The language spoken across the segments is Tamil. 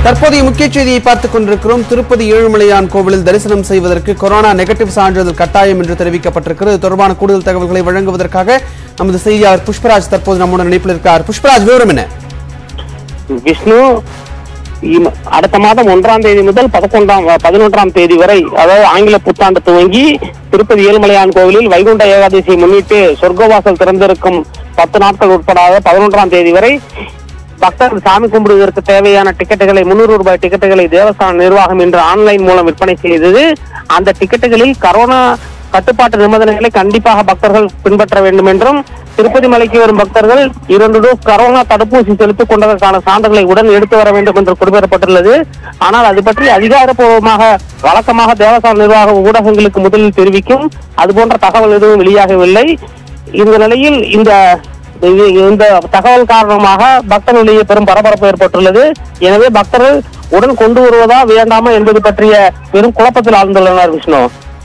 தற்போதைய முக்கிய செய்தியை பார்த்துக் கொண்டிருக்கிறோம் திருப்பதி ஏழுமலையான் கோவிலில் தரிசனம் செய்வதற்கு கொரோனா நெகட்டிவ் சான்றிதழ் கட்டாயம் என்று தெரிவிக்கப்பட்டிருக்கிறது இது தொடர்பான கூடுதல் தகவல்களை வழங்குவதற்காக நமது செய்தியாளர் புஷ்பராஜ் தற்போது நம்முடன் இணைப்பில் இருக்கார் புஷ்பராஜ் விவரம் என்ன விஷ்ணு இம்- அடுத்த மாதம் ஒன்றாம் தேதி முதல் பதினொன்றாம் பதினொன்றாம் தேதி வரை அதாவது ஆங்கில புத்தாண்டு துவங்கி திருப்பதி ஏழுமலையான் கோவிலில் வைகுண்ட ஏகாதசியை முன்னிட்டு சொர்க்கவாசல் திறந்திருக்கும் பத்து நாட்கள் உட்படாத பதினொன்றாம் தேதி வரை பக்தர்கள் சாமி கும்பிடுவதற்கு தேவையான டிக்கெட்டுகளை முன்னூறு ரூபாய் டிக்கெட்டுகளை தேவஸ்தான நிர்வாகம் இன்று ஆன்லைன் மூலம் விற்பனை செய்தது அந்த டிக்கெட்டுகளில் கரோனா கட்டுப்பாட்டு நிபந்தனைகளை கண்டிப்பாக பக்தர்கள் பின்பற்ற வேண்டும் என்றும் திருப்பதி மலைக்கு வரும் பக்தர்கள் இரண்டு டோஸ் கரோனா தடுப்பூசி செலுத்திக் கொண்டதற்கான சான்றுகளை உடன் எடுத்து வர வேண்டும் என்று குறிப்பிடப்பட்டுள்ளது ஆனால் அது பற்றி அதிகாரப்பூர்வமாக வழக்கமாக தேவஸ்தான நிர்வாக ஊடகங்களுக்கு முதலில் தெரிவிக்கும் அதுபோன்ற தகவல் எதுவும் வெளியாகவில்லை இந்த நிலையில் இந்த இது- இந்த தகவல் காரணமாக பக்தர்களிடையே பெரும் பரபரப்பு ஏற்பட்டுள்ளது எனவே பக்தர்கள் உடன் கொண்டு வருவதா வேண்டாமா என்பது பற்றிய பெரும் குழப்பத்தில் ஆழ்ந்துள்ளனர் விஷ்ணு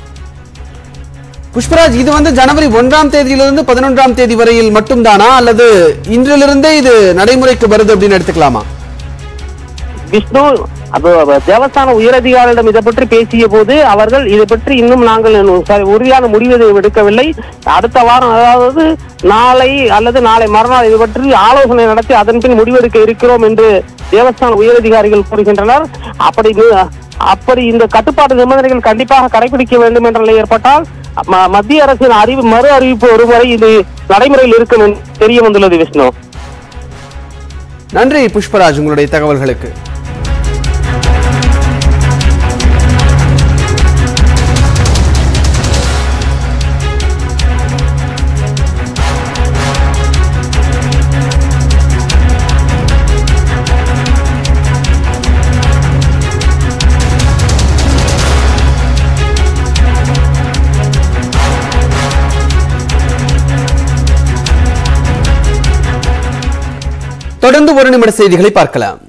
புஷ்பராஜ் இது வந்து ஜனவரி ஒன்றாம் தேதியிலிருந்து பதினொன்றாம் தேதி வரையில் மட்டும்தானா அல்லது இன்றிலிருந்தே இது நடைமுறைக்கு வருது அப்படின்னு எடுத்துக்கலாமா விஷ்ணு அது தேவஸ்தான உயரதிகாரிகளிடம் இதை பற்றி பேசிய போது அவர்கள் இதை பற்றி இன்னும் நாங்கள் இன்னும் ச- உறுதியான முடிவு எதுவும் எடுக்கவில்லை அடுத்த வாரம் அதாவது நாளை அல்லது நாளை மறுநாள் இது பற்றி ஆலோசனை நடத்தி அதன் பின் முடிவெடுக்க இருக்கிறோம் என்று தேவஸ்தான உயரதிகாரிகள் கூறுகின்றனர் அப்படி மி- அப்படி இந்த கட்டுப்பாட்டு நிபந்தனைகள் கண்டிப்பாக கடைபிடிக்க வேண்டும் என்ற நிலை ஏற்பட்டால் ம- மத்திய அரசின் அறிவு மறு அறிவிப்பு ஒருமுறை இது நடைமுறையில் இருக்கும் என்று தெரிய வந்துள்ளது விஷ்ணு நன்றி புஷ்பராஜ் உங்களுடைய தகவல்களுக்கு தொடர்ந்து ஒரு நிமிட செய்திகளை பார்க்கலாம்